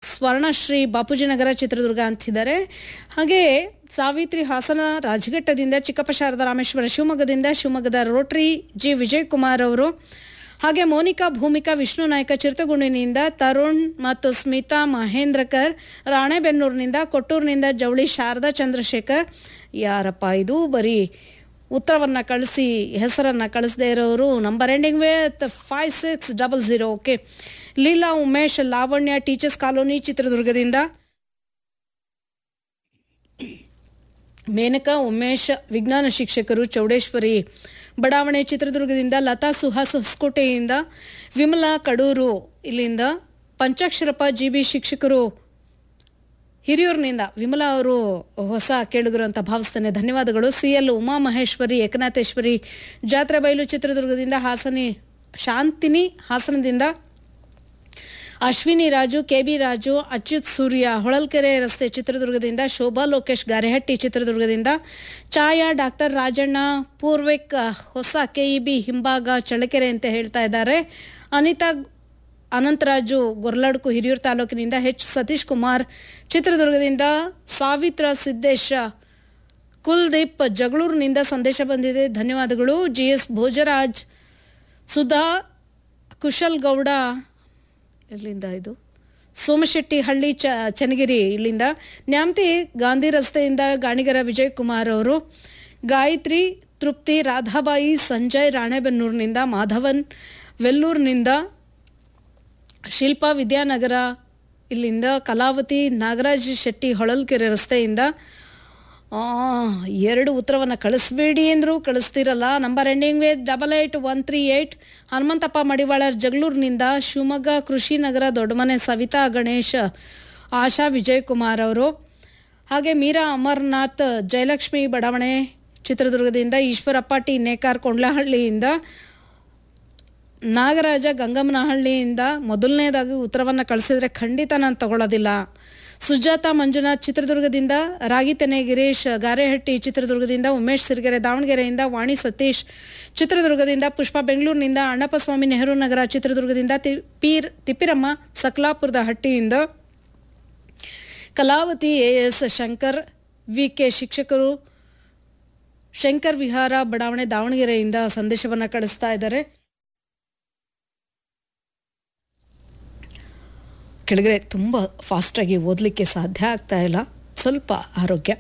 ಸ್ವರ್ಣಶ್ರೀ ಬಾಪೂಜಿನಗರ ಚಿತ್ರದುರ್ಗ ಅಂತಿದ್ದಾರೆ ಹಾಗೆ ಸಾವಿತ್ರಿ ಹಾಸನ ರಾಜಘಟ್ಟದಿಂದ ಚಿಕ್ಕಪ್ಪ ಶಾರದಾ ರಾಮೇಶ್ವರ ಶಿವಮೊಗ್ಗದಿಂದ ಶಿವಮೊಗ್ಗದ ರೋಟರಿ ಜಿ ವಿಜಯಕುಮಾರ್ ಅವರು ಹಾಗೆ ಮೋನಿಕಾ ಭೂಮಿಕಾ ವಿಷ್ಣು ನಾಯ್ಕ ಚಿರತಗುಂಡಿನಿಂದ ತರುಣ್ ಮತ್ತು ಸ್ಮಿತಾ ಮಹೇಂದ್ರಕರ್ ರಾಣೆಬೆನ್ನೂರಿನಿಂದ ಕೊಟ್ಟೂರಿನಿಂದ ಜವಳಿ ಶಾರದಾ ಚಂದ್ರಶೇಖರ್ ಯಾರಪ್ಪ ಇದು ಬರೀ ಉತ್ತರವನ್ನು ಕಳಿಸಿ ಹೆಸರನ್ನು ಕಳಿಸದೇ ಇರೋರು number ending with five six double zero okay Leela Umesh Lavanya teachers colony ಚಿತ್ರದುರ್ಗದಿಂದ ಮೇನಕಾ ಉಮೇಶ್ ವಿಜ್ಞಾನ ಶಿಕ್ಷಕರು ಚೌಡೇಶ್ವರಿ ಬಡಾವಣೆ ಚಿತ್ರದುರ್ಗದಿಂದ ಲತಾ ಸುಹಾಸ್ ಹೊಸಕೋಟೆಯಿಂದ ವಿಮಲಾ ಕಡೂರು ಇಲ್ಲಿಂದ ಪಂಚಾಕ್ಷರಪ್ಪ ಜಿ ಬಿ ಶಿಕ್ಷಕರು ಹಿರಿಯೂರಿನಿಂದ ವಿಮಲಾ ಅವರು ಹೊಸ ಕೇಳುಗರು ಅಂತ ಭಾವಿಸ್ತೇನೆ ಧನ್ಯವಾದಗಳು ಸಿ ಎಲ್ ಉಮಾ ಮಹೇಶ್ವರಿ ಏಕನಾಥೇಶ್ವರಿ ಜಾತ್ರೆ ಬಯಲು ಚಿತ್ರದುರ್ಗದಿಂದ ಹಾಸನಿ ಶಾಂತಿನಿ ಹಾಸನದಿಂದ ಅಶ್ವಿನಿ ರಾಜು ಕೆ ಬಿ ರಾಜು ಅಚ್ಯುತ್ ಸೂರ್ಯ ಹೊಳಲ್ಕೆರೆ ರಸ್ತೆ ಚಿತ್ರದುರ್ಗದಿಂದ ಶೋಭಾ ಲೋಕೇಶ್ ಗಾರೆಹಟ್ಟಿ ಚಿತ್ರದುರ್ಗದಿಂದ ಛಾಯಾ ಡಾಕ್ಟರ್ ರಾಜಣ್ಣ ಪೂರ್ವಿಕ್ ಹೊಸ ಕೆಇಬಿ ಹಿಂಭಾಗ ಚಳ್ಳಕೆರೆ ಅಂತ ಹೇಳ್ತಾ ಇದ್ದಾರೆ ಅನಿತಾ ಅನಂತರಾಜು ಗೊರ್ಲಡ್ಕು ಹಿರಿಯೂರು ತಾಲೂಕಿನಿಂದ ಎಚ್ ಸತೀಶ್ ಕುಮಾರ್ ಚಿತ್ರದುರ್ಗದಿಂದ ಸಾವಿತ್ರ ಸಿದ್ದೇಶ ಕುಲ್ದೀಪ್ ಜಗಳೂರಿನಿಂದ ಸಂದೇಶ ಬಂದಿದೆ ಧನ್ಯವಾದಗಳು ಜಿ ಎಸ್ ಭೋಜರಾಜ್ ಸುಧಾ ಕುಶಲ್ ಗೌಡ ಎಲ್ಲಿಂದ ಇದು ಸೋಮಶೆಟ್ಟಿ ಹಳ್ಳಿ ಚ ಚನ್ನಗಿರಿ ಇಲ್ಲಿಂದ ನ್ಯಾಮತಿ ಗಾಂಧಿ ರಸ್ತೆಯಿಂದ ಗಾಣಿಗರ ವಿಜಯ್ ಕುಮಾರ್ ಅವರು ಗಾಯತ್ರಿ ತೃಪ್ತಿ ರಾಧಾಬಾಯಿ ಸಂಜಯ್ ರಾಣೆಬೆನ್ನೂರಿನಿಂದ ಮಾಧವನ್ ವೆಲ್ಲೂರಿನಿಂದ ಶಿಲ್ಪಾ ವಿದ್ಯಾನಗರ ಇಲ್ಲಿಂದ ಕಲಾವತಿ ನಾಗರಾಜ್ ಶೆಟ್ಟಿ ಹೊಳಲ್ಕೆರೆ ರಸ್ತೆಯಿಂದ ಆ, ಎರಡು ಉತ್ತರವನ್ನು ಕಳಿಸ್ಬೇಡಿ ಅಂದರೂ ಕಳಿಸ್ತಿರಲ್ಲ number ending with double eight one three eight Hanumanthappa Madivalar ಜಗಳೂರಿನಿಂದ ಶಿವಮೊಗ್ಗ ಕೃಷಿ ನಗರ ದೊಡ್ಡಮನೆ ಸವಿತಾ ಗಣೇಶ್ ಆಶಾ ವಿಜಯಕುಮಾರ್ ಅವರು ಹಾಗೆ ಮೀರಾ ಅಮರ್ನಾಥ್ ಜಯಲಕ್ಷ್ಮಿ ಬಡಾವಣೆ ಚಿತ್ರದುರ್ಗದಿಂದ ಈಶ್ವರಪ್ಪ ಟಿ ನೇಕಾರ್ ಕೊಂಡ್ಲಹಳ್ಳಿಯಿಂದ ನಾಗರಾಜ ಗಂಗಮ್ಮನಹಳ್ಳಿಯಿಂದ ಮೊದಲನೇದಾಗಿ ಉತ್ತರವನ್ನು ಕಳಿಸಿದ್ರೆ ಖಂಡಿತ ನಾನು ತಗೊಳ್ಳೋದಿಲ್ಲ ಸುಜಾತ ಮಂಜುನಾಥ್ ಚಿತ್ರದುರ್ಗದಿಂದ ರಾಗಿತೆನೆ ಗಿರೀಶ್ ಗಾರೆಹಟ್ಟಿ ಚಿತ್ರದುರ್ಗದಿಂದ ಉಮೇಶ್ ಸಿರಿಗೆರೆ ದಾವಣಗೆರೆಯಿಂದ ವಾಣಿ ಸತೀಶ್ ಚಿತ್ರದುರ್ಗದಿಂದ ಪುಷ್ಪ ಬೆಂಗಳೂರಿನಿಂದ ಅಣ್ಣಪ್ಪ ಸ್ವಾಮಿ ನೆಹರು ನಗರ ಚಿತ್ರದುರ್ಗದಿಂದ ತಿ- ಪೀರ್ ತಿಪ್ಪಿರಮ್ಮ ಸಕಲಾಪುರದ ಹಟ್ಟಿಯಿಂದ Kalavathi A S Shankar V K ಶಿಕ್ಷಕರು ಶಂಕರ್ ವಿಹಾರ ಬಡಾವಣೆ ದಾವಣಗೆರೆಯಿಂದ ಸಂದೇಶವನ್ನು ಕಳಿಸ್ತಾ ಇದ್ದಾರೆ ಕೆಳಗಡೆ ತುಂಬ ಫಾಸ್ಟಾಗಿ ಓದಲಿಕ್ಕೆ ಸಾಧ್ಯ ಆಗ್ತಾ ಇಲ್ಲ ಸ್ವಲ್ಪ ಆರೋಗ್ಯ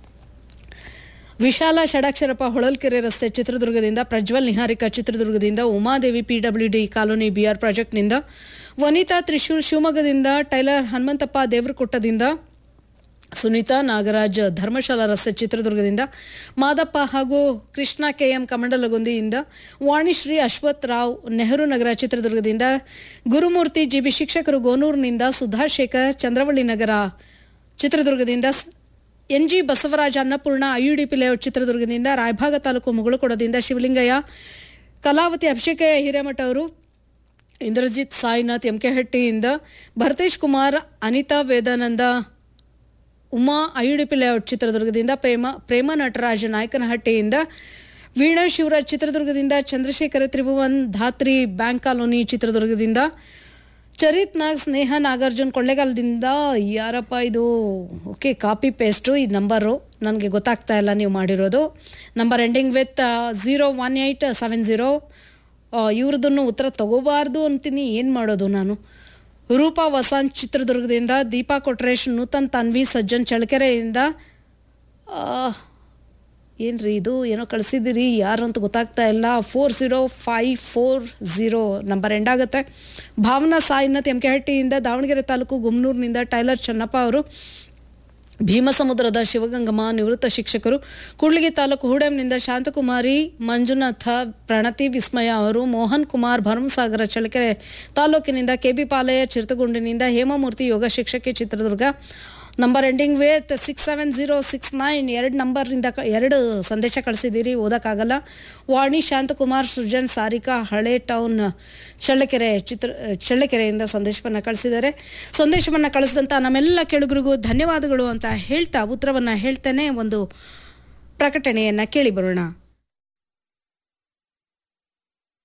ವಿಶಾಲ ಷಡಾಕ್ಷರಪ್ಪ ಹೊಳಲ್ಕೆರೆ ರಸ್ತೆ ಚಿತ್ರದುರ್ಗದಿಂದ ಪ್ರಜ್ವಲ್ ನಿಹಾರಿಕಾ ಚಿತ್ರದುರ್ಗದಿಂದ Umadevi P W D colony B R ಪ್ರಾಜೆಕ್ಟ್ನಿಂದ ವನಿತಾ ತ್ರಿಶೂಲ್ ಶಿವಮೊಗ್ಗದಿಂದ ಟೈಲರ್ ಹನುಮಂತಪ್ಪ ದೇವರಕೊಟ್ಟದಿಂದ ಸುನೀತಾ ನಾಗರಾಜ್ ಧರ್ಮಶಾಲಾ ರಸ್ತೆ ಚಿತ್ರದುರ್ಗದಿಂದ ಮಾದಪ್ಪ ಹಾಗೂ ಕೃಷ್ಣ ಕೆ ಎಂ ಕಮಂಡಲಗುಂದಿಯಿಂದ ವಾಣಿಶ್ರೀ ಅಶ್ವಥ್ ರಾವ್ ನೆಹರು ನಗರ ಚಿತ್ರದುರ್ಗದಿಂದ ಗುರುಮೂರ್ತಿ ಜಿಬಿ ಶಿಕ್ಷಕರು ಗೋನೂರಿನಿಂದ ಸುಧಾಶೇಖರ್ ಚಂದ್ರವಳ್ಳಿ ನಗರ ಚಿತ್ರದುರ್ಗದಿಂದ ಸ್- N G Basavaraj Annapurna IUDP layout ಚಿತ್ರದುರ್ಗದಿಂದ ರಾಯಭಾಗ ತಾಲೂಕು ಮುಗುಳುಕೊಡದಿಂದ ಶಿವಲಿಂಗಯ್ಯ ಕಲಾವತಿ ಅಭಿಷೇಕ ಹಿರೇಮಠ ಅವರು ಇಂದ್ರಜಿತ್ ಸಾಯಿನಾಥ್ ಎಂ ಕೆ ಹಟ್ಟಿಯಿಂದ ಭರತೇಶ್ ಕುಮಾರ್ ಅನಿತಾ ವೇದಾನಂದ ಉಮಾ ಐಯುಡಿಪಿ ಲೇಔಟ್ ಚಿತ್ರದುರ್ಗದಿಂದ ಪ್ರೇಮ ಪ್ರೇಮ ನಟರಾಜ ನಾಯಕನಹಟ್ಟಿಯಿಂದ ವೀಣಾ ಶಿವರಾಜ್ ಚಿತ್ರದುರ್ಗದಿಂದ ಚಂದ್ರಶೇಖರ ತ್ರಿಭುವನ್ ಧಾತ್ರಿ ಬ್ಯಾಂಕ್ ಕಾಲೋನಿ ಚಿತ್ರದುರ್ಗದಿಂದ ಚರಿತ್ ನಾಗ್ ಸ್ನೇಹ ನಾಗಾರ್ಜುನ್ ಕೊಳ್ಳೇಗಾಲದಿಂದ ಯಾರಪ್ಪ ಇದು ಓಕೆ ಕಾಪಿ ಪೇಸ್ಟು ಈ ನಂಬರು ನನಗೆ ಗೊತ್ತಾಗ್ತಾ ಇಲ್ಲ ನೀವು ಮಾಡಿರೋದು number ending with zero one eight seven zero ಇವ್ರದನ್ನು ಉತ್ತರ ತಗೋಬಾರ್ದು ಅಂತೀನಿ ಏನು ಮಾಡೋದು ನಾನು ರೂಪಾ ವಸಂತ್ ಚಿತ್ರದುರ್ಗದಿಂದ ದೀಪಾ ಕೊಟ್ರೇಶ್ ನೂತನ್ ತನ್ವಿ ಸಜ್ಜನ್ ಚಳ್ಳಕೆರೆಯಿಂದ ಆ, ಏನ್ರಿ ಇದು ಏನೋ ಕಳಿಸಿದ್ದೀರಿ ಯಾರು ಅಂತ ಗೊತ್ತಾಗ್ತಾ ಇಲ್ಲ four zero five four zero number end ಆಗುತ್ತೆ ಭಾವನಾ ಸಾಯಿನಾಥ್ ಎಂ ಕೆ ಹಟ್ಟಿಯಿಂದ ದಾವಣಗೆರೆ ತಾಲೂಕು ಗುಮ್ನೂರಿನಿಂದ ಟೈಲರ್ ಚನ್ನಪ್ಪ ಅವರು ಭೀಮಸಮುದ್ರದ ಶಿವಗಂಗಮ್ಮ ನಿವೃತ್ತ ಶಿಕ್ಷಕರು ಕೂಡ್ಲಿಗಿ ತಾಲೂಕು ಹೂಡೆಂನಿಂದ ಶಾಂತಕುಮಾರಿ ಮಂಜುನಾಥ ಪ್ರಣತಿ ವಿಸ್ಮಯ ಅವರು ಮೋಹನ್ ಕುಮಾರ್ ಭರಮಸಾಗರ ಚಳ್ಳಕೆರೆ ತಾಲೂಕಿನಿಂದ ಕೆಬಿ ಪಾಲಯ ಚಿರತಗುಂಡಿನಿಂದ ಹೇಮಮೂರ್ತಿ ಯೋಗ ಶಿಕ್ಷಕಿ Chitradurga number ending with six seven zero six nine ಎರಡು ನಂಬರ್ನಿಂದ ಕ- ಎರಡು ಸಂದೇಶ ಕಳಿಸಿದ್ದೀರಿ ಓದೋಕ್ಕಾಗಲ್ಲ ವಾಣಿ ಶಾಂತಕುಮಾರ್ ಸೃಜನ್ ಸಾರಿಕಾ ಹಳೆ ಟೌನ್ ಚಳ್ಳಕೆರೆ ಚಿತ್ರ ಚಳ್ಳಕೆರೆಯಿಂದ ಸಂದೇಶವನ್ನು ಕಳಿಸಿದ್ದಾರೆ ಸಂದೇಶವನ್ನು ಕಳಿಸಿದಂಥ ನಮ್ಮೆಲ್ಲ ಕೆಳಗರಿಗೂ ಧನ್ಯವಾದಗಳು ಅಂತ ಹೇಳ್ತಾ ಉತ್ತರವನ್ನು ಹೇಳ್ತೇನೆ ಒಂದು ಪ್ರಕಟಣೆಯನ್ನು ಕೇಳಿ ಬರೋಣ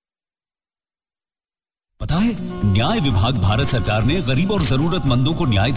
पता है न्याय विभाग भारत सरकार ने गरीब और जरूरतमंदों को न्याय